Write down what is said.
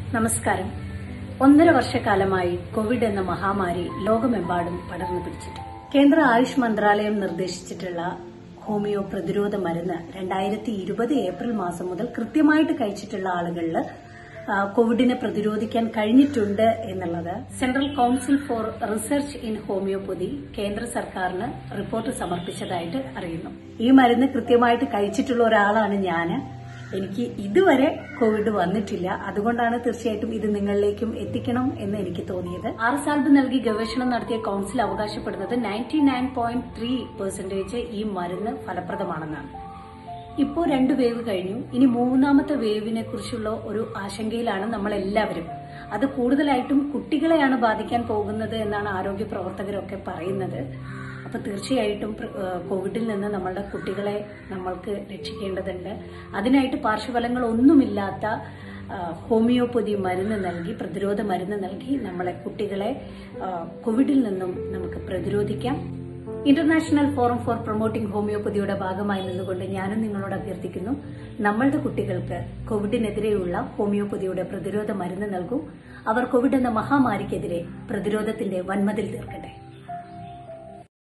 നമസ്കാരം ഒന്നര വർഷക്കാലമായി കോവിഡ് എന്ന മഹാമാരി ലോകമെമ്പാടും പടർന്നു പിടിച്ചിട്ട് കേന്ദ്ര ആയുഷ് മന്ത്രാലയം നിർദ്ദേശിച്ചിട്ടുള്ള ഹോമിയോ പ്രതിരോധ മരുന്ന് രണ്ടായിരത്തി ഇരുപത് ഏപ്രിൽ മാസം മുതൽ കൃത്യമായിട്ട് കഴിച്ചിട്ടുള്ള ആളുകളിൽ ആ, കോവിഡിനെ പ്രതിരോധിക്കാൻ കഴിഞ്ഞിട്ടുണ്ട് എന്നുള്ളത് central council for research in ഹോമിയോപ്പതി കേന്ദ്ര സർക്കാരിന് റിപ്പോർട്ട് സമർപ്പിച്ചതായിട്ട് അറിയുന്നു ഈ മരുന്ന് കൃത്യമായിട്ട് കഴിച്ചിട്ടുള്ള ഒരാളാണ് ഞാൻ എനിക്ക് ഇതുവരെ കോവിഡ് വന്നിട്ടില്ല അതുകൊണ്ടാണ് തീർച്ചയായിട്ടും ഇത് നിങ്ങളിലേക്കും എത്തിക്കണം എന്ന് എനിക്ക് തോന്നിയത് ആർ സാൽബ് നൽകി ഗവേഷണം നടത്തിയ കൌൺസിൽ അവകാശപ്പെടുന്നത് ninety nine point three percentage ഈ മരുന്ന് ഫലപ്രദമാണെന്നാണ് ഇപ്പോൾ രണ്ട് വേവ് കഴിഞ്ഞു ഇനി മൂന്നാമത്തെ വേവിനെ കുറിച്ചുള്ള ഒരു ആശങ്കയിലാണ് നമ്മൾ എല്ലാവരും അത് കൂടുതലായിട്ടും കുട്ടികളെയാണ് ബാധിക്കാൻ പോകുന്നത് എന്നാണ് ആരോഗ്യ പ്രവർത്തകരൊക്കെ പറയുന്നത് അപ്പൊ തീർച്ചയായിട്ടും പ്ര- ഏഹ് കോവിഡിൽ നിന്ന് നമ്മളുടെ കുട്ടികളെ നമ്മൾക്ക് രക്ഷിക്കേണ്ടതുണ്ട് അതിനായിട്ട് പാർശ്വഫലങ്ങൾ ഒന്നുമില്ലാത്ത ആ, ഹോമിയോപ്പതി മരുന്ന് നൽകി പ്രതിരോധ മരുന്ന് നൽകി നമ്മളെ കുട്ടികളെ ആ, കോവിഡിൽ നിന്നും നമുക്ക് പ്രതിരോധിക്കാം ഇന്റർനാഷണൽ ഫോറം ഫോർ പ്രൊമോട്ടിംഗ് ഹോമിയോപ്പതിയുടെ ഭാഗമായി നിന്നുകൊണ്ട് ഞാനും നിങ്ങളോട് അഭ്യർത്ഥിക്കുന്നു നമ്മളുടെ കുട്ടികൾക്ക് കോവിഡിനെതിരെയുള്ള ഹോമിയോപ്പതിയുടെ പ്രതിരോധ മരുന്ന് നൽകൂ അവർ കോവിഡ് എന്ന മഹാമാരിക്കെതിരെ പ്രതിരോധത്തിന്റെ വൻമതിൽ തീർക്കട്ടെ